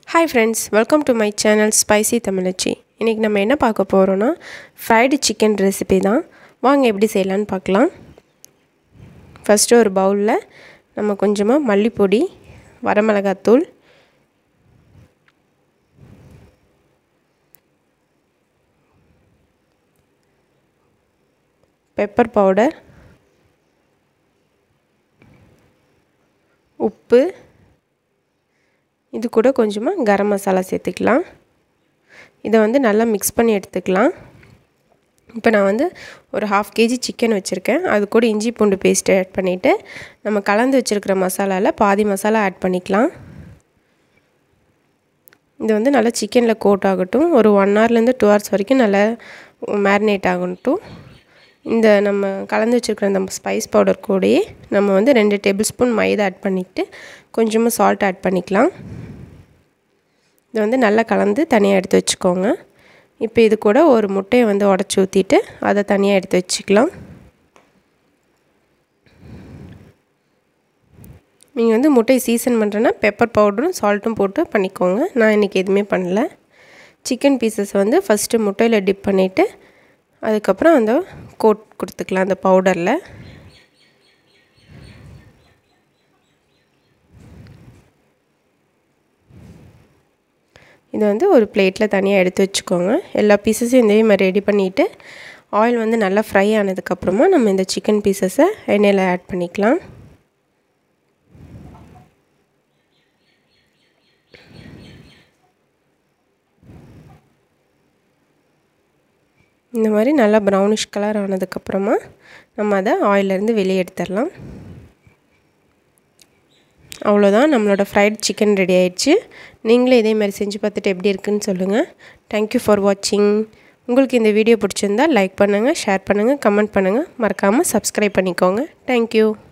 hi friends welcome to my channel spicy Tamizhachi இன்றைக்கி நம்ம என்ன பார்க்க போகிறோன்னா ஃப்ரைடு சிக்கன் ரெசிபி தான் வாங்க எப்படி செய்யலான்னு பார்க்கலாம் ஃபஸ்ட்டு ஒரு பவுலில் நம்ம கொஞ்சமாக மல்லிப்பொடி வரமிளகாத்தூள் பெப்பர் பவுடர் உப்பு இது கூட கொஞ்சமாக கரம் மசாலா சேர்த்துக்கலாம் இதை வந்து நல்லா மிக்ஸ் பண்ணி எடுத்துக்கலாம் இப்போ நான் வந்து ஒரு ஹாஃப் கேஜி சிக்கன் வச்சுருக்கேன் அது கூட இஞ்சி பூண்டு பேஸ்ட்டு ஆட் பண்ணிவிட்டு நம்ம கலந்து வச்சுருக்கிற மசாலாவில் பாதி மசாலா ஆட் பண்ணிக்கலாம் இது வந்து நல்லா சிக்கனில் கோட் ஆகட்டும் ஒரு ஒன் ஹவர்லேருந்து டூ ஹவர்ஸ் வரைக்கும் நல்லா மேரினேட் ஆகட்டும் இந்த நம்ம கலந்து வச்சுருக்கிற அந்த ஸ்பைஸ் பவுடர் கூடயே நம்ம வந்து ரெண்டு டேபிள் ஸ்பூன் மைதா ஆட் பண்ணிவிட்டு கொஞ்சமாக சால்ட் ஆட் பண்ணிக்கலாம் இதை வந்து நல்லா கலந்து தனியாக எடுத்து வச்சுக்கோங்க இப்போ இது கூட ஒரு முட்டையை வந்து உடச்சி ஊற்றிட்டு அதை தனியாக எடுத்து வச்சுக்கலாம் நீங்கள் வந்து முட்டையை சீசன் பண்ணுறேன்னா பெப்பர் பவுடரும் சால்ட்டும் போட்டு பண்ணிக்கோங்க நான் இன்றைக்கி எதுவுமே பண்ணல சிக்கன் பீசஸ் வந்து ஃபஸ்ட்டு முட்டையில் டிப் பண்ணிவிட்டு அதுக்கப்புறம் அந்த கோட் கொடுத்துக்கலாம் அந்த பவுடரில் இதை வந்து ஒரு பிளேட்டில் தனியாக எடுத்து வச்சுக்கோங்க எல்லா பீசஸும் இதே மாதிரி ரெடி பண்ணிவிட்டு ஆயில் வந்து நல்லா ஃப்ரை ஆனதுக்கப்புறமா நம்ம இந்த சிக்கன் பீசஸை எண்ணெயில் ஆட் பண்ணிக்கலாம் இந்த மாதிரி நல்லா ப்ரௌனிஷ் கலர் ஆனதுக்கப்புறமா நம்ம அதை ஆயிலேருந்து வெளியே எடுத்துடலாம் அவ்வளோதான் நம்மளோட ஃப்ரைட் சிக்கன் ரெடி ஆயிடுச்சு நீங்களும் இதே மாதிரி செஞ்சு பார்த்துட்டு எப்படி இருக்குன்னு சொல்லுங்கள் தேங்க்யூ ஃபார் வாட்சிங் உங்களுக்கு இந்த வீடியோ பிடிச்சிருந்தா லைக் பண்ணுங்கள் ஷேர் பண்ணுங்கள் கமெண்ட் பண்ணுங்கள் மறக்காமல் சப்ஸ்கிரைப் பண்ணிக்கோங்க தேங்க்யூ